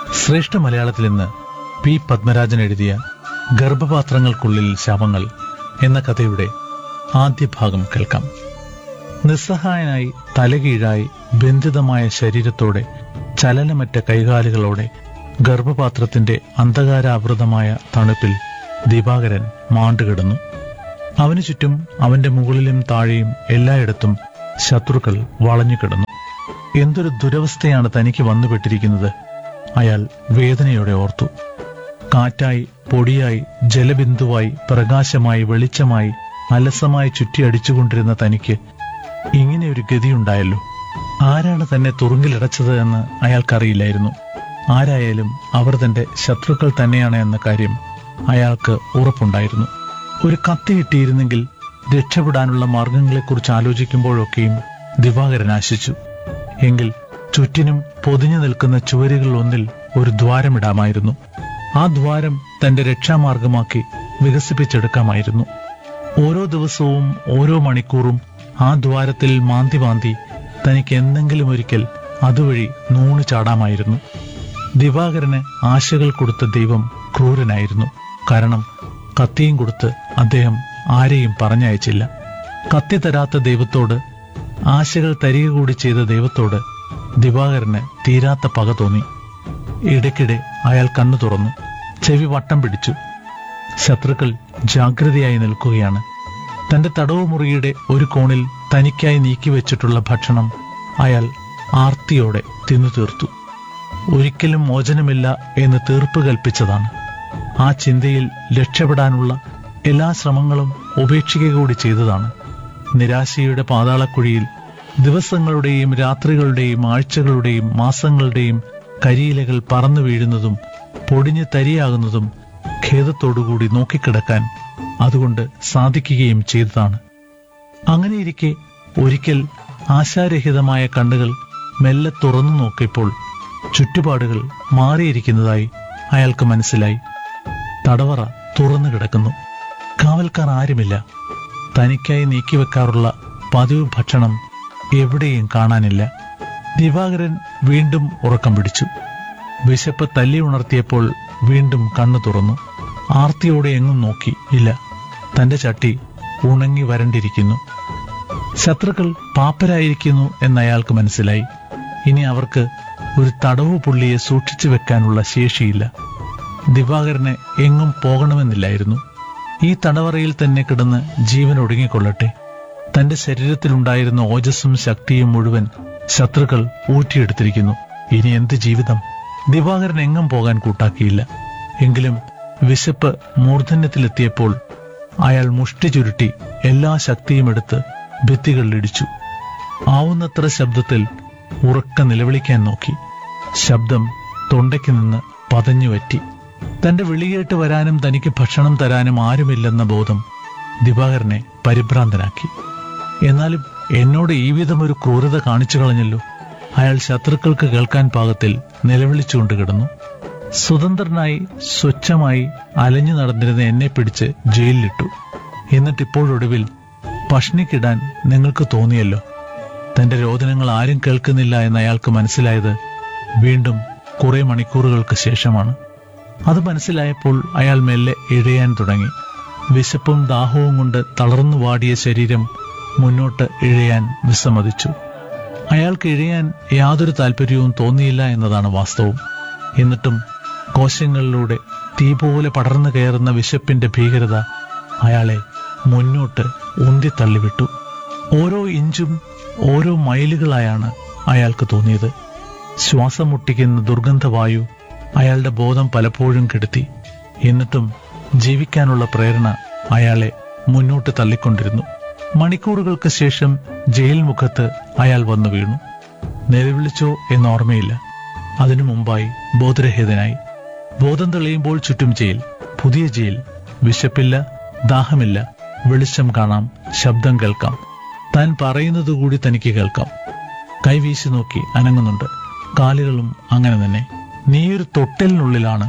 ശ്രേഷ്ഠ മലയാളത്തിൽ ഇന്ന് പി പത്മരാജൻ എഴുതിയ ഗർഭപാത്രങ്ങൾക്കുള്ളിൽ ശവങ്ങൾ എന്ന കഥയുടെ ആദ്യ ഭാഗം കേൾക്കാം നിസ്സഹായനായി തലകീഴായി ബന്ധിതമായ ശരീരത്തോടെ ചലനമറ്റ കൈകാലുകളോടെ ഗർഭപാത്രത്തിന്റെ അന്ധകാരാവൃതമായ തണുപ്പിൽ ദിവാകരൻ മാണ്ടുകിടന്നു അവനു ചുറ്റും അവന്റെ മുകളിലും താഴെയും എല്ലായിടത്തും ശത്രുക്കൾ വളഞ്ഞുകിടന്നു എന്തൊരു ദുരവസ്ഥയാണ് തനിക്ക് വന്നുപെട്ടിരിക്കുന്നത് അയാൾ വേദനയോടെ ഓർത്തു കാറ്റായി പൊടിയായി ജലബിന്ദുവായി പ്രകാശമായി വെളിച്ചമായി അലസമായി ചുറ്റിയടിച്ചുകൊണ്ടിരുന്ന തനിക്ക് ഇങ്ങനെ ഒരു ഗതിയുണ്ടായല്ലോ ആരാണ് തന്നെ തുറുങ്കിലടച്ചത് എന്ന് അയാൾക്കറിയില്ലായിരുന്നു ആരായാലും അവർ തന്റെ ശത്രുക്കൾ തന്നെയാണ് എന്ന കാര്യം അയാൾക്ക് ഉറപ്പുണ്ടായിരുന്നു ഒരു കത്തി കിട്ടിയിരുന്നെങ്കിൽ രക്ഷപ്പെടാനുള്ള മാർഗങ്ങളെക്കുറിച്ച് ആലോചിക്കുമ്പോഴൊക്കെയും ദിവാകരൻ ആശിച്ചു എങ്കിൽ ചുറ്റിനും പൊതിഞ്ഞു നിൽക്കുന്ന ചുവരുകൾ ഒന്നിൽ ഒരു ദ്വാരമിടാമായിരുന്നു ആ ദ്വാരം തന്റെ രക്ഷാമാർഗമാക്കി വികസിപ്പിച്ചെടുക്കാമായിരുന്നു ഓരോ ദിവസവും ഓരോ മണിക്കൂറും ആ ദ്വാരത്തിൽ മാന്തി മാന്തി തനിക്ക് എന്തെങ്കിലും ഒരിക്കൽ അതുവഴി നൂണ് ചാടാമായിരുന്നു ദിവാകരന് ആശകൾ കൊടുത്ത ദൈവം ക്രൂരനായിരുന്നു കാരണം കത്തിയും കൊടുത്ത് അദ്ദേഹം ആരെയും പറഞ്ഞയച്ചില്ല കത്തി തരാത്ത ദൈവത്തോട് ആശകൾ തരിക കൂടി ചെയ്ത ദൈവത്തോട് ദിവാകരന് തീരാത്ത പക തോന്നി ഇടയ്ക്കിടെ അയാൾ കണ്ണു തുറന്നു ചെവി വട്ടം പിടിച്ചു ശത്രുക്കൾ ജാഗ്രതയായി നിൽക്കുകയാണ് തന്റെ തടവ് മുറിയുടെ ഒരു കോണിൽ തനിക്കായി നീക്കിവെച്ചിട്ടുള്ള ഭക്ഷണം അയാൾ ആർത്തിയോടെ തിന്നു തീർത്തു ഒരിക്കലും മോചനമില്ല എന്ന് തീർപ്പ് കൽപ്പിച്ചതാണ് ആ ചിന്തയിൽ രക്ഷപ്പെടാനുള്ള എല്ലാ ശ്രമങ്ങളും ഉപേക്ഷിക്കുക കൂടി ചെയ്തതാണ് നിരാശയുടെ പാതാളക്കുഴിയിൽ ദിവസങ്ങളുടെയും രാത്രികളുടെയും ആഴ്ചകളുടെയും മാസങ്ങളുടെയും കരിയിലകൾ പറന്നു വീഴുന്നതും പൊടിഞ്ഞ് തരിയാകുന്നതും ഖേദത്തോടുകൂടി നോക്കിക്കിടക്കാൻ അതുകൊണ്ട് സാധിക്കുകയും ചെയ്തതാണ് അങ്ങനെയിരിക്കെ ഒരിക്കൽ ആശാരഹിതമായ കണ്ണുകൾ മെല്ലെ തുറന്നു നോക്കിയപ്പോൾ ചുറ്റുപാടുകൾ മാറിയിരിക്കുന്നതായി അയാൾക്ക് മനസ്സിലായി തടവറ തുറന്നു കിടക്കുന്നു കാവൽക്കാർ ആരുമില്ല തനിക്കായി നീക്കിവെക്കാറുള്ള പതിവ് ഭക്ഷണം എവിടെയും കാണാനില്ല ദിവാകരൻ വീണ്ടും ഉറക്കം പിടിച്ചു വിശപ്പ് തല്ലി ഉണർത്തിയപ്പോൾ വീണ്ടും കണ്ണു തുറന്നു ആർത്തിയോടെ എങ്ങും നോക്കി ഇല്ല തന്റെ ചട്ടി ഉണങ്ങി വരണ്ടിരിക്കുന്നു ശത്രുക്കൾ പാപ്പരായിരിക്കുന്നു എന്നയാൾക്ക് മനസ്സിലായി ഇനി അവർക്ക് ഒരു തടവു പുള്ളിയെ സൂക്ഷിച്ചു വെക്കാനുള്ള ശേഷിയില്ല ദിവാകരന് എങ്ങും പോകണമെന്നില്ലായിരുന്നു ഈ തടവറയിൽ തന്നെ കിടന്ന് ജീവൻ ഒടുങ്ങിക്കൊള്ളട്ടെ തന്റെ ശരീരത്തിലുണ്ടായിരുന്ന ഓജസ്സും ശക്തിയും മുഴുവൻ ശത്രുക്കൾ ഊറ്റിയെടുത്തിരിക്കുന്നു ഇനി എന്ത് ജീവിതം ദിവാകരൻ എങ്ങും പോകാൻ കൂട്ടാക്കിയില്ല എങ്കിലും വിശപ്പ് മൂർധന്യത്തിലെത്തിയപ്പോൾ അയാൾ മുഷ്ടി ചുരുട്ടി എല്ലാ ശക്തിയും എടുത്ത് ഭിത്തികളിലിടിച്ചു ആവുന്നത്ര ശബ്ദത്തിൽ ഉറക്ക നിലവിളിക്കാൻ നോക്കി ശബ്ദം തൊണ്ടയ്ക്ക് നിന്ന് പതഞ്ഞുവറ്റി തന്റെ വിളികേട്ട് വരാനും തനിക്ക് ഭക്ഷണം തരാനും ആരുമില്ലെന്ന ബോധം ദിവാകരനെ പരിഭ്രാന്തനാക്കി എന്നാലും എന്നോട് ഈ വിധം ഒരു ക്രൂരത കാണിച്ചു കളഞ്ഞല്ലോ അയാൾ ശത്രുക്കൾക്ക് കേൾക്കാൻ പാകത്തിൽ നിലവിളിച്ചുകൊണ്ട് കിടന്നു സ്വതന്ത്രനായി സ്വച്ഛമായി അലഞ്ഞു നടന്നിരുന്ന എന്നെ പിടിച്ച് ജയിലിലിട്ടു എന്നിട്ടിപ്പോഴൊടുവിൽ പഷ്ണിക്കിടാൻ നിങ്ങൾക്ക് തോന്നിയല്ലോ തന്റെ രോദനങ്ങൾ ആരും കേൾക്കുന്നില്ല എന്ന് അയാൾക്ക് മനസ്സിലായത് വീണ്ടും കുറെ മണിക്കൂറുകൾക്ക് ശേഷമാണ് അത് മനസ്സിലായപ്പോൾ അയാൾ മെല്ലെ ഇഴയാൻ തുടങ്ങി വിശപ്പും ദാഹവും കൊണ്ട് തളർന്നു വാടിയ ശരീരം മുന്നോട്ട് ഇഴയാൻ വിസമ്മതിച്ചു അയാൾക്ക് ഇഴയാൻ യാതൊരു താല്പര്യവും തോന്നിയില്ല എന്നതാണ് വാസ്തവം എന്നിട്ടും കോശങ്ങളിലൂടെ തീ പോലെ പടർന്നു കയറുന്ന വിശപ്പിന്റെ ഭീകരത അയാളെ മുന്നോട്ട് ഉന്തി തള്ളിവിട്ടു ഓരോ ഇഞ്ചും ഓരോ മൈലുകളായാണ് അയാൾക്ക് തോന്നിയത് ശ്വാസം മുട്ടിക്കുന്ന ദുർഗന്ധവായു അയാളുടെ ബോധം പലപ്പോഴും കെടുത്തി എന്നിട്ടും ജീവിക്കാനുള്ള പ്രേരണ അയാളെ മുന്നോട്ട് തള്ളിക്കൊണ്ടിരുന്നു മണിക്കൂറുകൾക്ക് ശേഷം ജയിൽ മുഖത്ത് അയാൾ വന്നു വീണു നിലവിളിച്ചോ എന്ന് ഓർമ്മയില്ല അതിനു മുമ്പായി ബോധരഹിതനായി ബോധം തെളിയുമ്പോൾ ചുറ്റും ജയിൽ പുതിയ ജയിൽ വിശപ്പില്ല ദാഹമില്ല വെളിച്ചം കാണാം ശബ്ദം കേൾക്കാം താൻ പറയുന്നത് കൂടി തനിക്ക് കേൾക്കാം കൈവീശി നോക്കി അനങ്ങുന്നുണ്ട് കാലുകളും അങ്ങനെ തന്നെ നീയൊരു തൊട്ടലിനുള്ളിലാണ്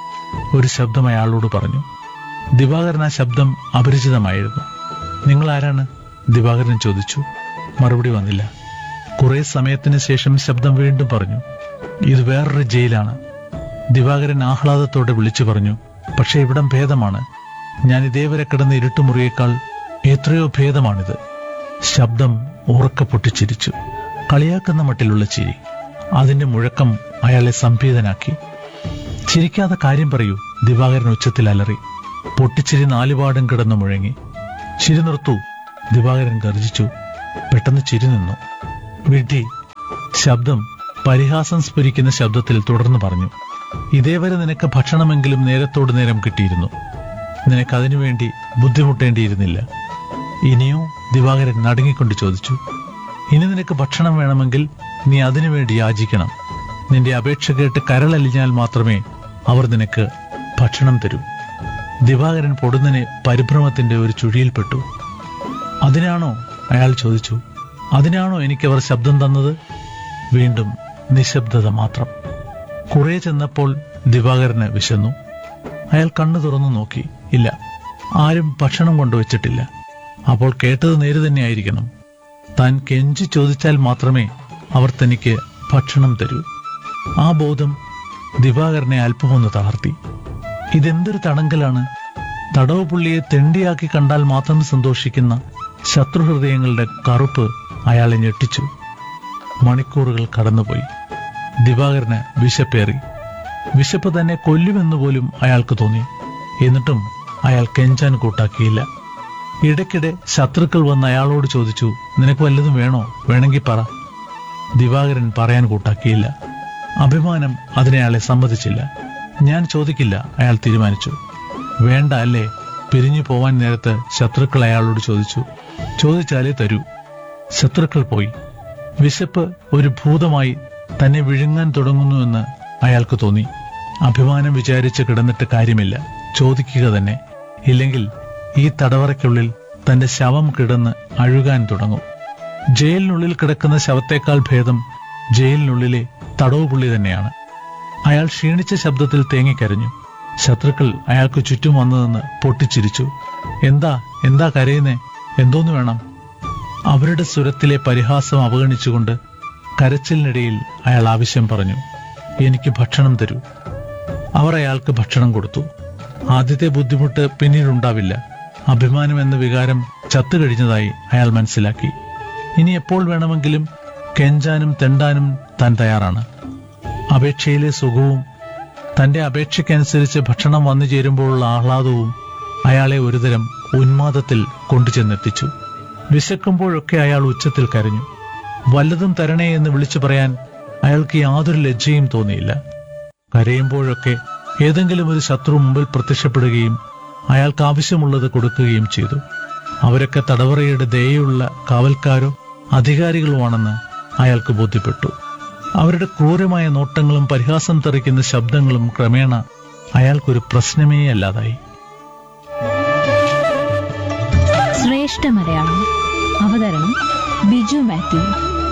ഒരു ശബ്ദം അയാളോട് പറഞ്ഞു ദിവാകരൻ ആ ശബ്ദം അപരിചിതമായിരുന്നു നിങ്ങൾ ആരാണ് ദിവാകരൻ ചോദിച്ചു മറുപടി വന്നില്ല കുറെ സമയത്തിന് ശേഷം ശബ്ദം വീണ്ടും പറഞ്ഞു ഇത് വേറൊരു ജയിലാണ് ദിവാകരൻ ആഹ്ലാദത്തോടെ വിളിച്ചു പറഞ്ഞു പക്ഷേ ഇവിടം ഭേദമാണ് ഞാൻ ഇതേവരെ കിടന്ന ഇരുട്ടുമുറിയേക്കാൾ എത്രയോ ഭേദമാണിത് ശബ്ദം ഉറക്ക പൊട്ടിച്ചിരിച്ചു കളിയാക്കുന്ന മട്ടിലുള്ള ചിരി അതിന്റെ മുഴക്കം അയാളെ സംഭീതനാക്കി ചിരിക്കാതെ കാര്യം പറയൂ ദിവാകരൻ ഉച്ചത്തിൽ അലറി പൊട്ടിച്ചിരി നാലുപാടും കിടന്നു മുഴങ്ങി ചിരി നിർത്തൂ ദിവാകരൻ ഗർജിച്ചു പെട്ടെന്ന് ചിരി നിന്നു വിഡ്ഢി ശബ്ദം പരിഹാസം സ്ഫുരിക്കുന്ന ശബ്ദത്തിൽ തുടർന്ന് പറഞ്ഞു ഇതേവരെ നിനക്ക് ഭക്ഷണമെങ്കിലും നേരത്തോട് നേരം കിട്ടിയിരുന്നു നിനക്ക് അതിനുവേണ്ടി ബുദ്ധിമുട്ടേണ്ടിയിരുന്നില്ല ഇനിയോ ദിവാകരൻ നടുങ്ങിക്കൊണ്ട് ചോദിച്ചു ഇനി നിനക്ക് ഭക്ഷണം വേണമെങ്കിൽ നീ അതിനുവേണ്ടി യാചിക്കണം നിന്റെ അപേക്ഷ കേട്ട് കരളലിഞ്ഞാൽ മാത്രമേ അവർ നിനക്ക് ഭക്ഷണം തരൂ ദിവാകരൻ പൊടുന്നനെ പരിഭ്രമത്തിന്റെ ഒരു ചുഴിയിൽപ്പെട്ടു അതിനാണോ അയാൾ ചോദിച്ചു അതിനാണോ എനിക്കവർ ശബ്ദം തന്നത് വീണ്ടും നിശബ്ദത മാത്രം കുറെ ചെന്നപ്പോൾ ദിവാകരന് വിശന്നു അയാൾ കണ്ണു തുറന്നു നോക്കി ഇല്ല ആരും ഭക്ഷണം കൊണ്ടുവച്ചിട്ടില്ല അപ്പോൾ കേട്ടത് നേര് തന്നെയായിരിക്കണം താൻ കെഞ്ചി ചോദിച്ചാൽ മാത്രമേ അവർ തനിക്ക് ഭക്ഷണം തരൂ ആ ബോധം ദിവാകരനെ അല്പമൊന്ന് തളർത്തി ഇതെന്തൊരു തടങ്കലാണ് തടവ് പുള്ളിയെ തെണ്ടിയാക്കി കണ്ടാൽ മാത്രം സന്തോഷിക്കുന്ന ശത്രുഹൃദയങ്ങളുടെ കറുപ്പ് അയാളെ ഞെട്ടിച്ചു മണിക്കൂറുകൾ കടന്നുപോയി ദിവാകരന് വിശപ്പേറി വിശപ്പ് തന്നെ കൊല്ലുമെന്ന് പോലും അയാൾക്ക് തോന്നി എന്നിട്ടും അയാൾ കെഞ്ചാൻ കൂട്ടാക്കിയില്ല ഇടയ്ക്കിടെ ശത്രുക്കൾ വന്ന് അയാളോട് ചോദിച്ചു നിനക്ക് വല്ലതും വേണോ വേണമെങ്കിൽ പറ ദിവാകരൻ പറയാൻ കൂട്ടാക്കിയില്ല അഭിമാനം അതിനെ അയാളെ സമ്മതിച്ചില്ല ഞാൻ ചോദിക്കില്ല അയാൾ തീരുമാനിച്ചു വേണ്ട അല്ലേ പിരിഞ്ഞു പോവാൻ നേരത്ത് ശത്രുക്കൾ അയാളോട് ചോദിച്ചു ചോദിച്ചാലേ തരൂ ശത്രുക്കൾ പോയി വിശപ്പ് ഒരു ഭൂതമായി തന്നെ വിഴുങ്ങാൻ തുടങ്ങുന്നുവെന്ന് അയാൾക്ക് തോന്നി അഭിമാനം വിചാരിച്ച് കിടന്നിട്ട് കാര്യമില്ല ചോദിക്കുക തന്നെ ഇല്ലെങ്കിൽ ഈ തടവറയ്ക്കുള്ളിൽ തന്റെ ശവം കിടന്ന് അഴുകാൻ തുടങ്ങും ജയിലിനുള്ളിൽ കിടക്കുന്ന ശവത്തേക്കാൾ ഭേദം ജയിലിനുള്ളിലെ തടവ് പുള്ളി തന്നെയാണ് അയാൾ ക്ഷീണിച്ച ശബ്ദത്തിൽ തേങ്ങിക്കരഞ്ഞു ശത്രുക്കൾ അയാൾക്ക് ചുറ്റും വന്നതെന്ന് പൊട്ടിച്ചിരിച്ചു എന്താ എന്താ കരയുന്നേ എന്തോന്നു വേണം അവരുടെ സ്വരത്തിലെ പരിഹാസം അവഗണിച്ചുകൊണ്ട് കരച്ചിലിനിടയിൽ അയാൾ ആവശ്യം പറഞ്ഞു എനിക്ക് ഭക്ഷണം തരൂ അവർ അയാൾക്ക് ഭക്ഷണം കൊടുത്തു ആദ്യത്തെ ബുദ്ധിമുട്ട് പിന്നീടുണ്ടാവില്ല അഭിമാനം എന്ന വികാരം ചത്തുകഴിഞ്ഞതായി അയാൾ മനസ്സിലാക്കി ഇനി എപ്പോൾ വേണമെങ്കിലും കെഞ്ചാനും തെണ്ടാനും താൻ തയ്യാറാണ് അപേക്ഷയിലെ സുഖവും തന്റെ അപേക്ഷയ്ക്കനുസരിച്ച് ഭക്ഷണം വന്നു ചേരുമ്പോഴുള്ള ആഹ്ലാദവും അയാളെ ഒരുതരം ഉന്മാദത്തിൽ കൊണ്ടുചെന്നെത്തിച്ചു വിശക്കുമ്പോഴൊക്കെ അയാൾ ഉച്ചത്തിൽ കരഞ്ഞു വല്ലതും തരണേ എന്ന് വിളിച്ചു പറയാൻ അയാൾക്ക് യാതൊരു ലജ്ജയും തോന്നിയില്ല കരയുമ്പോഴൊക്കെ ഏതെങ്കിലും ഒരു ശത്രു മുമ്പിൽ പ്രത്യക്ഷപ്പെടുകയും അയാൾക്ക് ആവശ്യമുള്ളത് കൊടുക്കുകയും ചെയ്തു അവരൊക്കെ തടവറയുടെ ദയുള്ള കാവൽക്കാരോ അധികാരികളുമാണെന്ന് അയാൾക്ക് ബോധ്യപ്പെട്ടു അവരുടെ ക്രൂരമായ നോട്ടങ്ങളും പരിഹാസം തെറിക്കുന്ന ശബ്ദങ്ങളും ക്രമേണ അയാൾക്കൊരു പ്രശ്നമേ അല്ലാതായി ശ്രേഷ്ഠ മലയാളം അവതരണം ബിജു മാത്യു